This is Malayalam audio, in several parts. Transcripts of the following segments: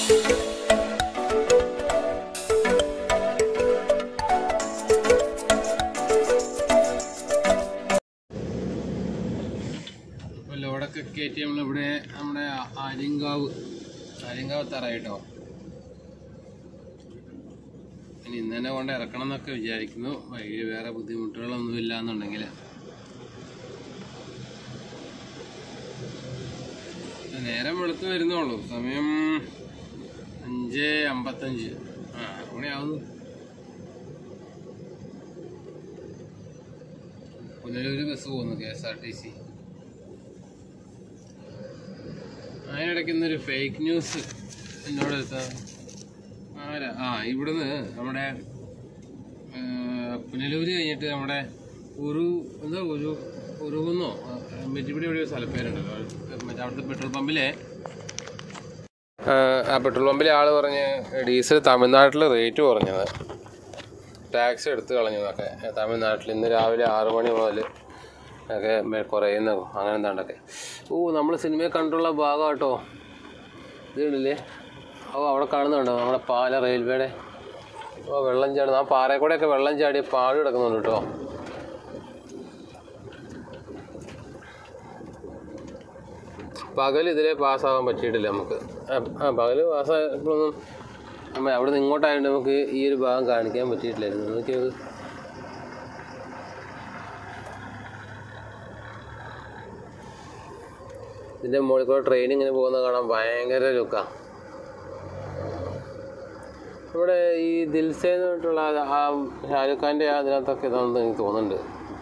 അപ്പോൾ ലോഡൊക്കെ കയറ്റി നമ്മളിവിടെ നമ്മുടെ ആര്യങ്കാവ് ആര്യങ്കാവ് തറയിട്ടോ ഇനി ഇന്ന് തന്നെ കൊണ്ട് ഇറക്കണം എന്നൊക്കെ വിചാരിക്കുന്നു വഴിയിൽ വേറെ ബുദ്ധിമുട്ടുകളൊന്നും ഇല്ല എന്നുണ്ടെങ്കിൽ നേരം വെളുത്ത് വരുന്നുള്ളൂ സമയം അഞ്ച് അമ്പത്തഞ്ച് ആ മണിയാവുന്നു പുനലൂര് ബസ് പോകുന്നു K S R T C അതിനിടയ്ക്ക് ഇന്നൊരു ഫേക്ക് ന്യൂസ് എന്നോട് എടുത്ത ആരാ ആ ഇവിടുന്ന് നമ്മുടെ ആ, പുനലൂര് കഴിഞ്ഞിട്ട് നമ്മുടെ ഒരു എന്താ ഒരു ഉറുകുന്നോ മെറ്റിപ്പിടി ഇവിടെ ഒരു സ്ഥലപ്പേരുണ്ടല്ലോ മറ്റേ അവിടുത്തെ പെട്രോൾ പമ്പിലെ ആ പെട്രോൾ പമ്പിലെ ആൾ പറഞ്ഞ് ഡീസൽ തമിഴ്നാട്ടിൽ റേറ്റ് കുറഞ്ഞത് ടാക്സ് എടുത്ത് കളഞ്ഞതൊക്കെ തമിഴ്നാട്ടിൽ ഇന്ന് രാവിലെ ആറ് മണി മുതൽ ഒക്കെ മേ- കുറയുന്ന അങ്ങനെ എന്താണ്ടൊക്കെ ഓ നമ്മൾ സിനിമയെ കണ്ടുള്ള ഭാഗം കേട്ടോ ഇതുണ്ടല്ലേ ഓ അവിടെ കാണുന്നുണ്ടോ നമ്മുടെ പാല റെയിൽവേയുടെ ഓ വെള്ളം ചാടുന്നു ആ പാറയിൽ കൂടെയൊക്കെ വെള്ളം ചാടി പാട് കിടക്കുന്നുണ്ട് കേട്ടോ പകൽ ഇതിലെ പാസ്സാകാൻ പറ്റിയിട്ടില്ല നമുക്ക് ആ, ആ പകൽ പാസ്സായപ്പോഴൊന്നും നമ്മൾ അവിടെ നിന്ന് ഇങ്ങോട്ടായതുകൊണ്ട് നമുക്ക് ഈ ഒരു ഭാഗം കാണിക്കാൻ പറ്റിയിട്ടില്ലായിരുന്നു നോക്കിയത് ഇതിൻ്റെ മുകളിൽ കൂടെ ട്രെയിൻ ഇങ്ങനെ പോകുന്ന കാണാൻ ഭയങ്കര ലുക്കാണ് ഇവിടെ ഈ ദിൽസേ എന്ന് പറഞ്ഞിട്ടുള്ള ആ- ആ ഷാരൂഖ് ഖാൻ്റെ അതിനകത്തൊക്കെ ഇതാണെന്ന് എനിക്ക് തോന്നുന്നുണ്ട്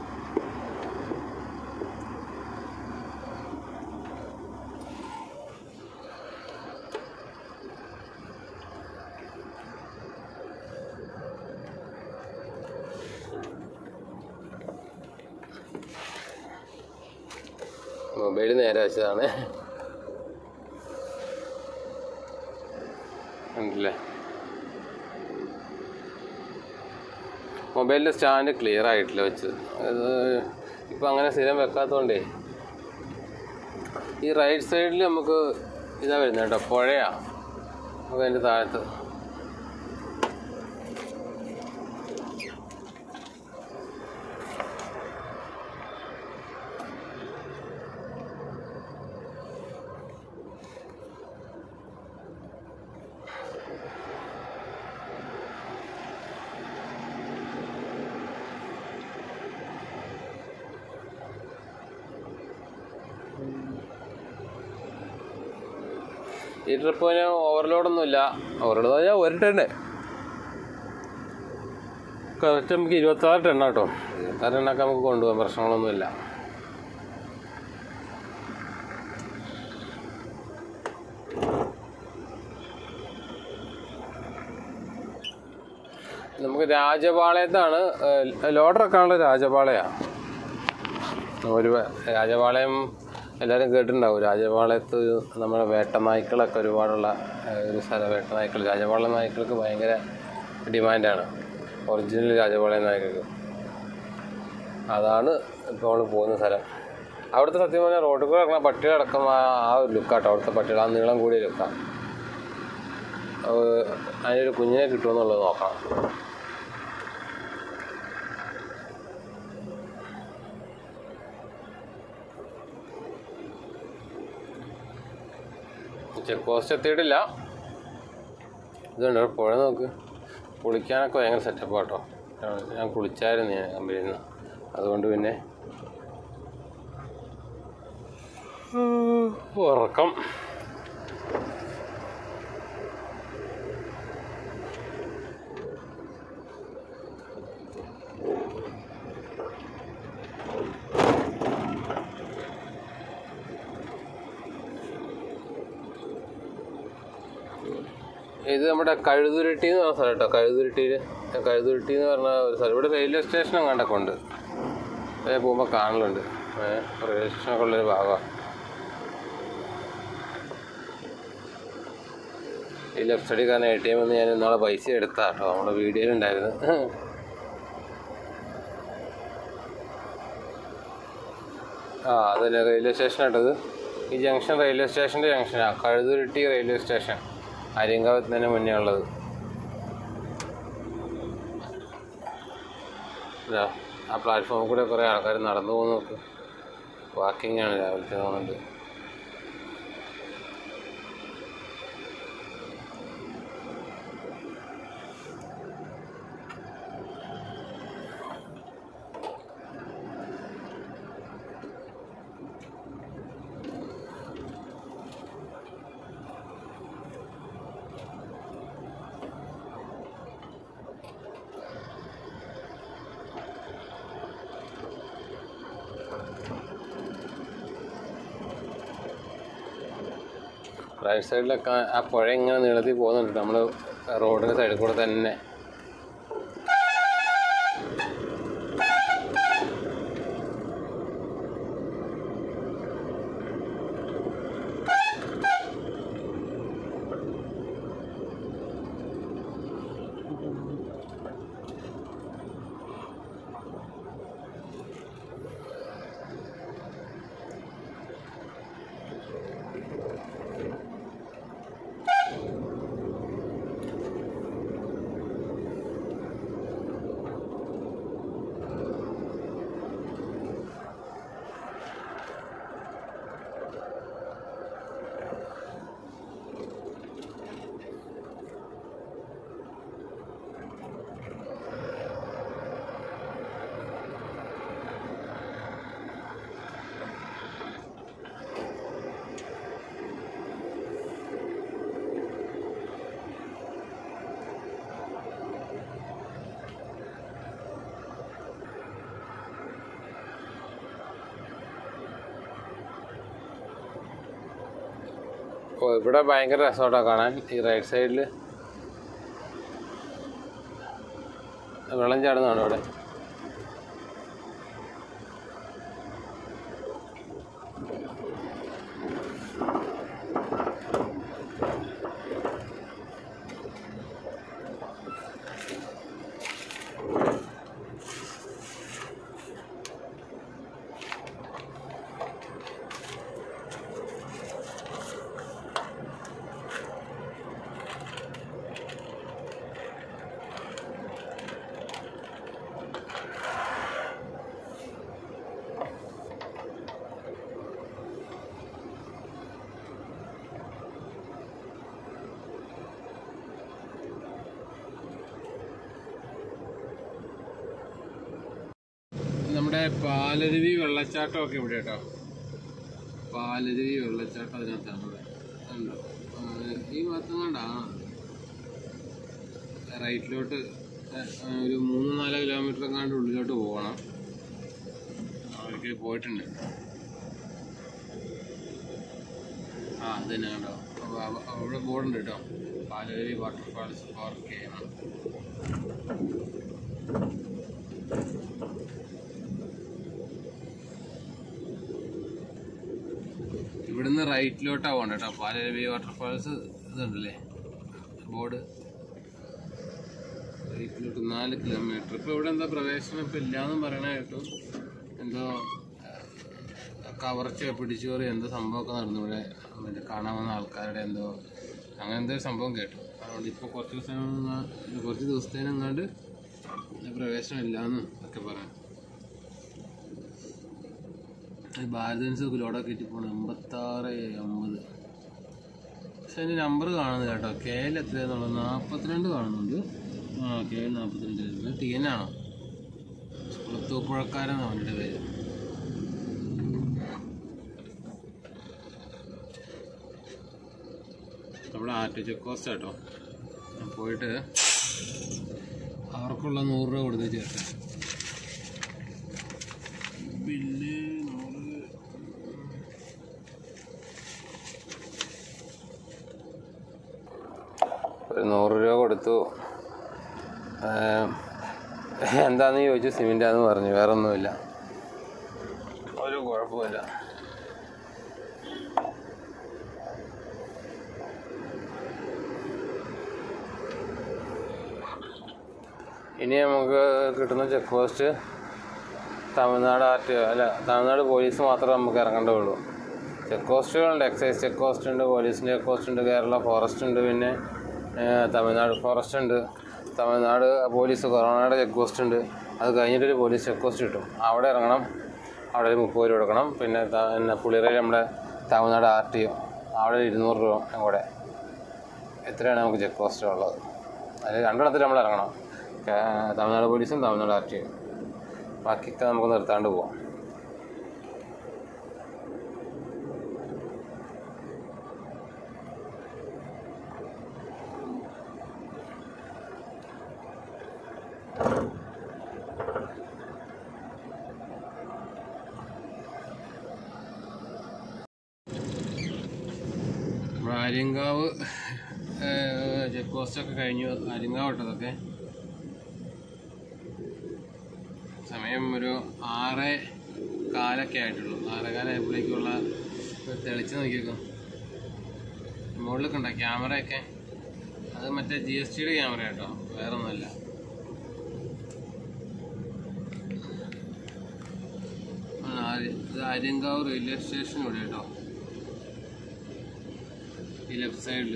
മൊബൈൽ നേരെ വെച്ചതാണ് ഉണ്ടല്ലേ മൊബൈലിൻ്റെ സ്റ്റാൻഡ് ക്ലിയർ ആയിട്ടില്ല വെച്ചത് അത് ഇപ്പം അങ്ങനെ സ്ഥിരം വെക്കാത്തതുകൊണ്ടേ ഈ റൈറ്റ് സൈഡിൽ നമുക്ക് ഇതാ വരുന്നത് കേട്ടോ പുഴയാ നമുക്ക് അതിൻ്റെ താഴത്ത് ഈ ട്രിപ്പിന് ഓവർലോഡൊന്നുമില്ല ഓവർലോഡ് പറഞ്ഞാൽ ഒരു ടണ്ണ് കറക്റ്റ് നമുക്ക് ഇരുപത്താറ് ടണ്ണ കേട്ടോ ഇരുപത്താറ് ടണ്ണൊക്കെ നമുക്ക് കൊണ്ടുപോകാം പ്രശ്നങ്ങളൊന്നുമില്ല നമുക്ക് രാജപാളയത്താണ് ലോഡറൊക്കെ ഉള്ള രാജപാളയാണ് ഒരു വ- രാജപാളയം എല്ലാവരും കേട്ടിട്ടുണ്ടാവും രാജപാളയത്ത് നമ്മുടെ വേട്ടനായ്ക്കളൊക്കെ ഒരുപാടുള്ള ഏഹ്, ഒരു സ്ഥലം വേട്ടനായ്ക്കൾ രാജപാളയം നായ്ക്കൾക്ക് ഭയങ്കര ഡിമാൻഡാണ് ഒറിജിനൽ രാജപാളയം നായ്ക്കൾക്ക് അതാണ് ഇപ്പോൾ നമ്മൾ പോകുന്ന സ്ഥലം അവിടുത്തെ സത്യം പറഞ്ഞാൽ റോഡിൽ കൂടെ ഇറങ്ങുന്ന പട്ടികളടക്കം ആ ആ ഒരു ലുക്കാട്ടോ അവിടുത്തെ പട്ടികൾ ആ നീളം കൂടിയ ലുക്കാണ് അതിനൊരു കുഞ്ഞിനെ കിട്ടുമെന്നുള്ളത് നോക്കണം ചെക്ക് പോസ്റ്റ് എത്തിയിട്ടില്ല ഇതുണ്ട് അവിടെ പുഴ നോക്ക് കുളിക്കാനൊക്കെ ഭയങ്കര സെറ്റപ്പ് കേട്ടോ ഞാൻ കുളിച്ചായിരുന്നു ഞാൻ കമ്പനിയിൽ നിന്ന് അതുകൊണ്ട് പിന്നെ ഉം, ഉറക്കം ഇത് നമ്മുടെ കഴുതുരുട്ടി എന്ന് പറഞ്ഞ സ്ഥലം കേട്ടോ കഴുതുരുട്ടിയിൽ കഴുതുരുട്ടി എന്ന് പറഞ്ഞ ഒരു സ്ഥലം ഇവിടെ റെയിൽവേ സ്റ്റേഷനും കണ്ടൊക്കെ ഉണ്ട് അതേ പോകുമ്പോൾ കാണലുണ്ട് ഏഹ് റെയിൽവേ സ്റ്റേഷനൊക്കെ ഉള്ളൊരു ഭാഗമാണ് ഈ ലെഫ്റ്റ് സൈഡിൽ കാരണം എ ടി എം എന്ന് ഞാൻ ഇന്നാളെ പൈസ എടുത്താ കേട്ടോ നമ്മുടെ വീഡിയോയിലുണ്ടായിരുന്നു ആ അതന്നെ റെയിൽവേ സ്റ്റേഷൻ ആട്ടത് ഈ ജംഗ്ഷൻ റെയിൽവേ സ്റ്റേഷൻ്റെ ജംഗ്ഷനാണ് കഴുതുരുട്ടി റെയിൽവേ സ്റ്റേഷൻ അരിയങ്കാവത്തിന് മുന്നേ ഉള്ളത് ഇതാ, ആ പ്ലാറ്റ്ഫോമിൽ കൂടെ കുറേ ആൾക്കാർ നടന്നു പോകുന്നു നോക്ക് വാക്കിംഗ് ആണ് രാവിലത്തെ തോന്നുന്നുണ്ട് റൈറ്റ് സൈഡിലൊക്കെ ആ പുഴ ഇങ്ങനെ നീളത്തിൽ പോകുന്നുണ്ട് നമ്മൾ റോഡിൻ്റെ സൈഡിൽ കൂടെ തന്നെ ഓ ഇവിടെ ഭയങ്കര രസമായിട്ടാണ് കാണാൻ ഈ റൈറ്റ് സൈഡിൽ വെള്ളം ചാടുന്നതാണ് ഇവിടെ നമ്മുടെ പാലരുവി വെള്ളച്ചാട്ടമൊക്കെ ഇവിടെ കേട്ടോ പാലരുവി വെള്ളച്ചാട്ടം അതിനകത്താണ് ഇവിടെ ഉണ്ടോ ആ, ഈ ഭാഗത്തും കൊണ്ടാണ് റൈറ്റിലോട്ട് ആ, ഒരു മൂന്ന് നാല് കിലോമീറ്റർ എങ്ങാണ്ട് ഉള്ളിലോട്ട് പോകണം ഒരിക്കൽ പോയിട്ടുണ്ട് ആ അത് തന്നെ കേട്ടോ അപ്പോൾ അവ- അവിടെ ബോർഡുണ്ട് കേട്ടോ പാലരുവി വാട്ടർഫാൾസ് പാർക്ക് ചെയ്യണം ഇവിടുന്ന് റൈറ്റിലോട്ടാ പോകണ്ട കേട്ടോ പാലരുവി വാട്ടർഫാൾസ് ഇതുണ്ടല്ലേ ബോർഡ് റൈറ്റിലോട്ട് നാല് കിലോമീറ്റർ ഇപ്പൊ ഇവിടെ എന്താ പ്രവേശനം ഇപ്പൊ ഇല്ലാന്നും പറയണ കേട്ടു എന്തോ കവർച്ച പിടിച്ചുകയറി എന്തോ സംഭവമൊക്കെ നടന്നു ഇവിടെ മറ്റേ കാണാൻ വന്ന ആൾക്കാരുടെ എന്തോ അങ്ങനെ എന്തോ ഒരു സംഭവം കേട്ടു അതുകൊണ്ട് ഇപ്പോൾ കുറച്ച് ദിവസം കുറച്ച് ദിവസത്തേനെങ്ങാണ്ട് പ്രവേശനം ഇല്ലാന്നും ഒക്കെ പറയാം ഭാരതൻസ് ലോഡൊക്കെ ഇട്ട് പോകണം എൺപത്താറ് അമ്പത് പക്ഷെ അതിൻ്റെ നമ്പർ കാണുന്നത് കേട്ടോ കെ എൽ എത്രയാന്നുള്ളത് നാൽപ്പത്തിരണ്ട് കാണുന്നുണ്ട് ആ കെ എൽ നാൽപ്പത്തിരണ്ട് ടി എൻ ആണോ കുളത്തൂപ്പുഴക്കാരെന്നാണ് അവൻ്റെ പേര് നമ്മുടെ ആർട്ടി ചെക്ക് പോസ്റ്റ് കേട്ടോ ഞാൻ പോയിട്ട് അവർക്കുള്ള നൂറ് രൂപ കൊടുത്ത് ചേർത്ത് ബില്ല് നൂറ് ഒരു നൂറ് രൂപ കൊടുത്തു ഏം, എന്താന്ന് ചോദിച്ചു സിമെൻ്റാന്ന് പറഞ്ഞു വേറെ ഒന്നുമില്ല ഒരു കുഴപ്പമില്ല ഇനി നമുക്ക് കിട്ടുന്ന ചെക്ക് പോസ്റ്റ് തമിഴ്നാട് ആർട്ട് അല്ല തമിഴ്നാട് പോലീസ് മാത്രമേ നമുക്ക് ഇറങ്ങേണ്ടതുള്ളൂ ചെക്ക് പോസ്റ്റുകളുണ്ട് എക്സൈസ് ചെക്ക് പോസ്റ്റ് ഉണ്ട് പോലീസിൻ്റെ ചെക്ക് പോസ്റ്റ് ഉണ്ട് കേരള ഫോറസ്റ്റ് ഉണ്ട് പിന്നെ ആ, തമിഴ്നാട് ഫോറസ്റ്റ് ഉണ്ട് തമിഴ്നാട് പോലീസ് കൊറോണയുടെ ചെക്ക് പോസ്റ്റ് ഉണ്ട് അത് കഴിഞ്ഞിട്ടൊരു പോലീസ് ചെക്ക് പോസ്റ്റ് കിട്ടും അവിടെ ഇറങ്ങണം അവിടെ ഒരു മുപ്പത് രൂപ കൊടുക്കണം പിന്നെ ത- പിന്നെ പുളിയറയിൽ നമ്മുടെ തമിഴ്നാട് ആർ ടി ഒ അവിടെ ഒരു ഇരുന്നൂറ് രൂപ കൂടെ എത്രയാണ് നമുക്ക് ചെക്ക് പോസ്റ്റ് ഉള്ളത് അത് രണ്ടിടത്തിൽ നമ്മൾ ഇറങ്ങണം കേ- തമിഴ്നാട് പോലീസും തമിഴ്നാട് ആർ ടി ഒ ബാക്കിയൊക്കെ നമുക്ക് നിർത്താണ്ട് പോവാം നമ്മുടെ ആര്യങ്കാവ് ചെക്ക് പോസ്റ്റൊക്കെ കഴിഞ്ഞു ആര്യങ്കാവ് ഇട്ടതൊക്കെ സമയം ഒരു ആറ് കാലൊക്കെ ആയിട്ടുള്ളൂ ആറ് കാലമായപ്പോഴേക്കുള്ള തെളിച്ച് നോക്കിയേക്കും മുകളിലൊക്കെ ഉണ്ടോ ക്യാമറയൊക്കെ അത് മറ്റേ ജി എസ് ടിയുടെ ക്യാമറ കേട്ടോ വേറെ ഒന്നുമല്ല ആ, ആര്യ- ഇത് ആര്യങ്കാവ് റെയിൽവേ സ്റ്റേഷൻ ഇവിടെ കേട്ടോ ഈ ലെഫ്റ്റ് സൈഡിൽ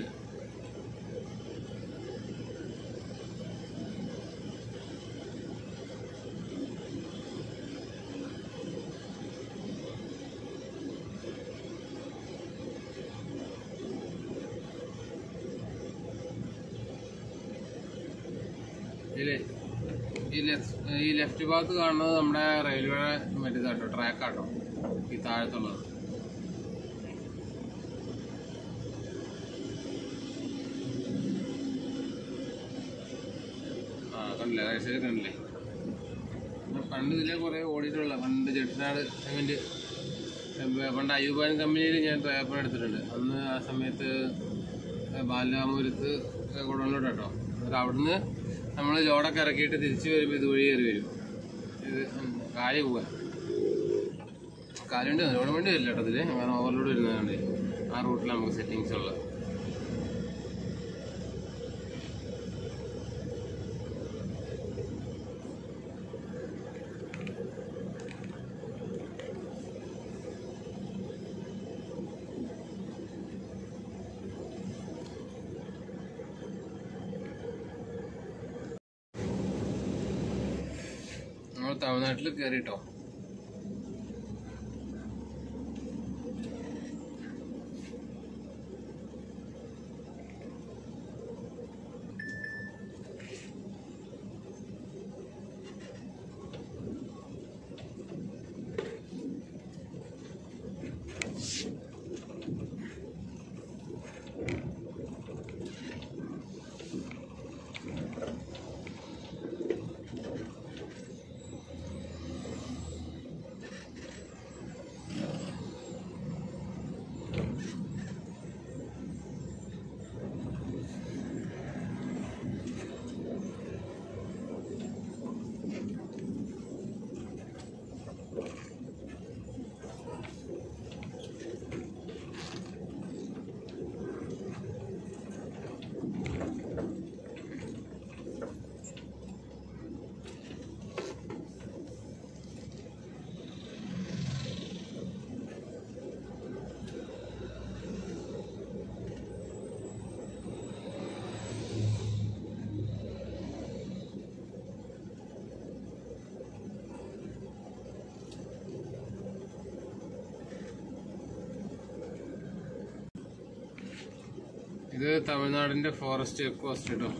ഇതില് ഈ ലെഫ്റ്റ് ഈ ലെഫ്റ്റ് ഭാഗത്ത് കാണുന്നത് നമ്മുടെ റെയിൽവേ മറ്റേ കേട്ടോ ട്രാക്ക് ആട്ടോ ഈ താഴത്തുള്ളത് ആ കണ്ടില്ലേ റൈറ്റ് സൈഡ് കണ്ടില്ലേ പിന്നെ പണ്ട് ഇതിലെ കുറേ ഓടിയിട്ടുള്ള പണ്ട് ചെട്ടിനാട് സിമെന്റ് പണ്ട് അയ്യൂബാൻ കമ്പനിയിൽ ഞാൻ പേപ്പർ എടുത്തിട്ടുണ്ട് അന്ന് ആ സമയത്ത് ബാലാമൂരത്ത് കൊടുവള്ളോട്ട് കേട്ടോ എന്നിട്ട് അവിടുന്ന് നമ്മൾ ലോഡൊക്കെ ഇറക്കിയിട്ട് തിരിച്ച് വരുമ്പോൾ ഇതുവഴി കയറി വരും ഇത് കാലി പോവാൻ കാലുണ്ട് ലോഡ് വണ്ടി വരില്ല കേട്ടോ ഇതിൽ അങ്ങനെ ഓവർലോഡ് വരുന്നതുകൊണ്ട് ആ റൂട്ടിൽ നമുക്ക് സെറ്റിങ്സ് ഉള്ളത് നമ്മൾ തമിഴ്നാട്ടിൽ കയറിട്ടോ ഇത് തമിഴ്നാടിന്റെ ഫോറസ്റ്റ് ചെക്ക് പോസ്റ്റ് കേട്ടോ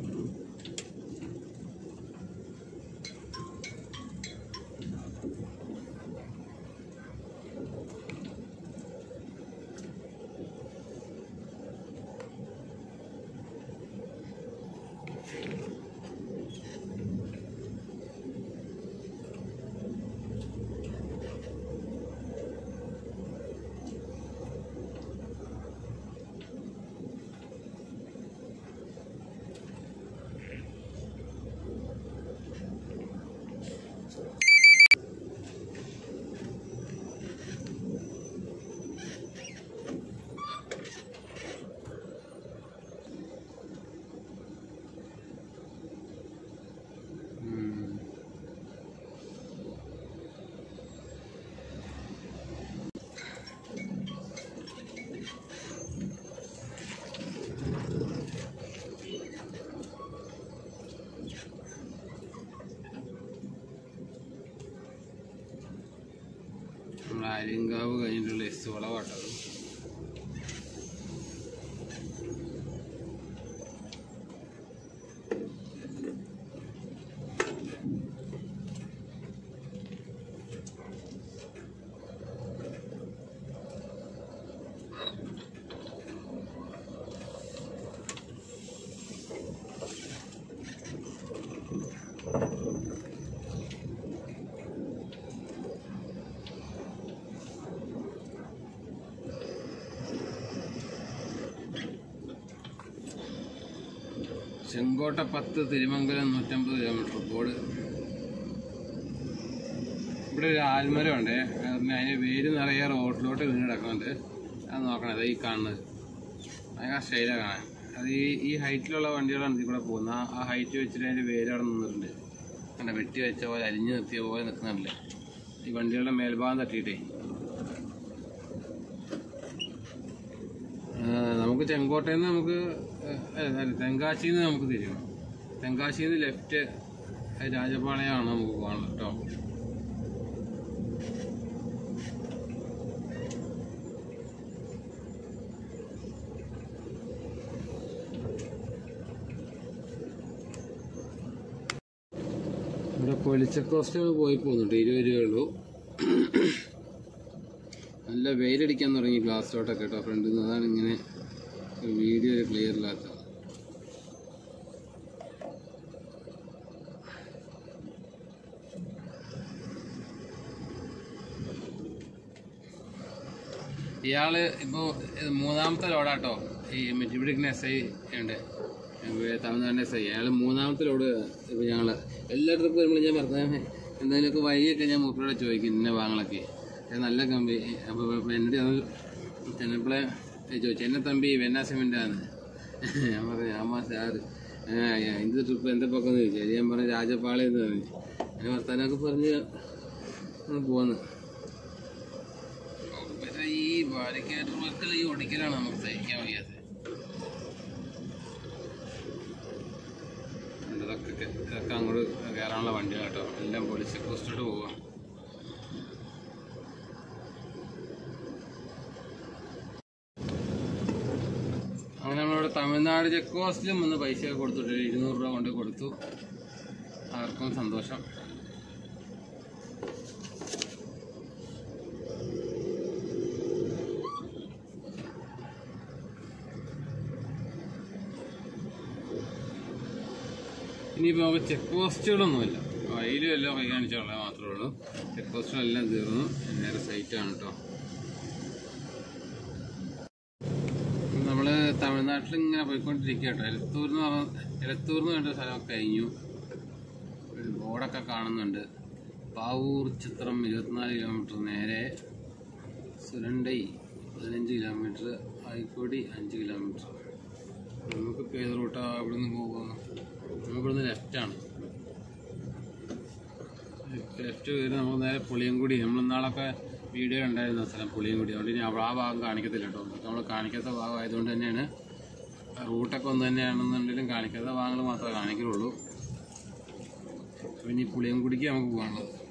ആര്യങ്കാവ് കഴിഞ്ഞിട്ടുള്ള എസ് വളവാട്ടത് ചെങ്കോട്ട പത്ത് തിരുമംഗലം നൂറ്റമ്പത് കിലോമീറ്റർ ബോർഡ് ഇവിടെ ഒരു ആൽമരം ഉണ്ട് അതിന് വേര് നിറയെ റോഡിലോട്ട് വീണ് കിടക്കുന്നുണ്ട് അത് നോക്കണം അതാ ഈ കാണുന്നത് ഭയങ്കര സ്റ്റൈലാണ് കാണാൻ അത് ഈ ഈ ഹൈറ്റിലുള്ള വണ്ടികളാണ് ഇതിൽ കൂടെ പോകുന്നത് ആ- ആ ഹൈറ്റ് വെച്ചിട്ട് അതിൻ്റെ വേര് അവിടെ നിന്നിട്ടുണ്ട് കണ്ട വെട്ടി വെച്ച പോലെ അരിഞ്ഞ് നിർത്തിയ പോലെ നിൽക്കുന്നുണ്ട് ഈ വണ്ടികളുടെ മേൽഭാഗം തട്ടിയിട്ടേ ആ, നമുക്ക് ചെങ്കോട്ടയിൽ നിന്ന് നമുക്ക് തെങ്കാശിയിൽ നിന്ന് നമുക്ക് തിരിയും തെങ്കാശിയിൽ നിന്ന് ലെഫ്റ്റ് രാജപാളയമാണ് നമുക്ക് പോകാനുള്ളത് കേട്ടോ ഇവിടെ പൊലിച്ചക്കോസ്റ്റ് പോയി പോകുന്നുണ്ട് ഇരുപത് രൂപയേ ഉള്ളൂ നല്ല വെയിലടിക്കാൻ തുടങ്ങി ഗ്ലാസ്സിലോട്ടൊക്കെ കേട്ടോ ഫ്രണ്ടിൽ നിന്ന് അതാണ് ഇങ്ങനെ വീഡിയോ ക്ലിയർ ഇല്ലാത്തത് ഇയാള് ഇപ്പോൾ മൂന്നാമത്തെ ലോഡാട്ടോ ഈ മെറ്റിപിടിക്കുന്ന എസ് ഐ ഉണ്ട് ഇവിടെ തമിഴ്നാടിൻ്റെ എസ് ഐ അയാൾ മൂന്നാമത്തെ ലോഡ് ഇപ്പോൾ ഞങ്ങൾ എല്ലായിടത്തും വരുമ്പോൾ ഞാൻ പറഞ്ഞ എന്തെങ്കിലുമൊക്കെ വഴിയൊക്കെ ഞാൻ മൂപ്പരോടെ ചോദിക്കും ഇന്ന ഭാഗങ്ങളൊക്കെ ഇത് നല്ല കമ്പി അപ്പോൾ എന്നോട് അത് ചെന്നപ്പോളെ ചോദിച്ചു എന്നെ തമ്പി വെന്നാ സിമെൻ്റാണ് ഞാൻ പറഞ്ഞു ആമാ സാറ് എന്ത് ട്രിപ്പ് എന്താ പക്കം എന്ന് ചോദിച്ചു അത് ഞാൻ പറഞ്ഞു രാജപാളയം എന്ന് പറഞ്ഞു അങ്ങനെ വർത്താനമൊക്കെ പറഞ്ഞ് അങ്ങ് പോന്ന് ഇവരുടെ ഈ ബാരിക്കേഡ് വർക്കിൽ ഈ ഒടിക്കലാണ് നമുക്ക് സഹിക്കാൻ വയ്യാത്തത് ഇതൊക്കെ ഇതൊക്കെ അങ്ങോട്ട് കയറാനുള്ള വണ്ടിയാണ് കേട്ടോ എല്ലാം പോലീസ് പോസ്റ്റോട്ട് പോവാം അങ്ങനെ നമ്മളിവിടെ തമിഴ്നാട് ചെക്ക് പോസ്റ്റിലും വന്ന് പൈസ ഒക്കെ കൊടുത്തിട്ട് ഇരുന്നൂറ് രൂപ കൊണ്ട് കൊടുത്തു ആർക്കും സന്തോഷം ഇനിയിപ്പോൾ നമുക്ക് ചെക്ക് പോസ്റ്റുകളൊന്നുമില്ല വഴിയിലും എല്ലാം കൈ കാണിച്ചുള്ള മാത്രമേ ഉള്ളൂ ചെക്ക് പോസ്റ്റുകളെല്ലാം തീർന്നു നേരെ സൈറ്റാണ് കേട്ടോ നമ്മൾ തമിഴ്നാട്ടിൽ ഇങ്ങനെ പോയിക്കൊണ്ടിരിക്കുക കേട്ടോ എലത്തൂർ എന്ന് പറഞ്ഞ എലത്തൂർ എന്ന് പറഞ്ഞ സ്ഥലമൊക്കെ കഴിഞ്ഞു ഒരു ബോർഡൊക്കെ കാണുന്നുണ്ട് പാവൂർ ചിത്രം ഇരുപത്തിനാല് കിലോമീറ്റർ നേരെ സുരണ്ടൈ പതിനഞ്ച് കിലോമീറ്റർ ആയിക്കോടി അഞ്ച് കിലോമീറ്റർ നമുക്കിപ്പോൾ ഏത് റൂട്ടാണ് അവിടെ നിന്ന് പോകുന്നത് നമുക്കിവിടുന്ന് ലെഫ്റ്റാണ് ലെഫ്റ്റ് കയറി നമുക്ക് നേരെ പുളിയൻകുടി നമ്മൾ ഇന്നാളൊക്കെ വീഡിയോ ഉണ്ടായിരുന്ന സ്ഥലം പുളിയൻകുടി അതുകൊണ്ട് ഇനി ആ ഭാഗം കാണിക്കത്തില്ല കേട്ടോ നമ്മൾ കാണിക്കാത്ത ഭാഗം ആയതുകൊണ്ട് തന്നെയാണ് റൂട്ടൊക്കെ ഒന്ന് തന്നെയാണെന്നുണ്ടെങ്കിലും കാണിക്കാത്ത ഭാഗങ്ങൾ മാത്രമേ കാണിക്കുള്ളൂ അപ്പോൾ ഇനി പുളിയൻകുടിക്ക് നമുക്ക് പോകാനുള്ളത്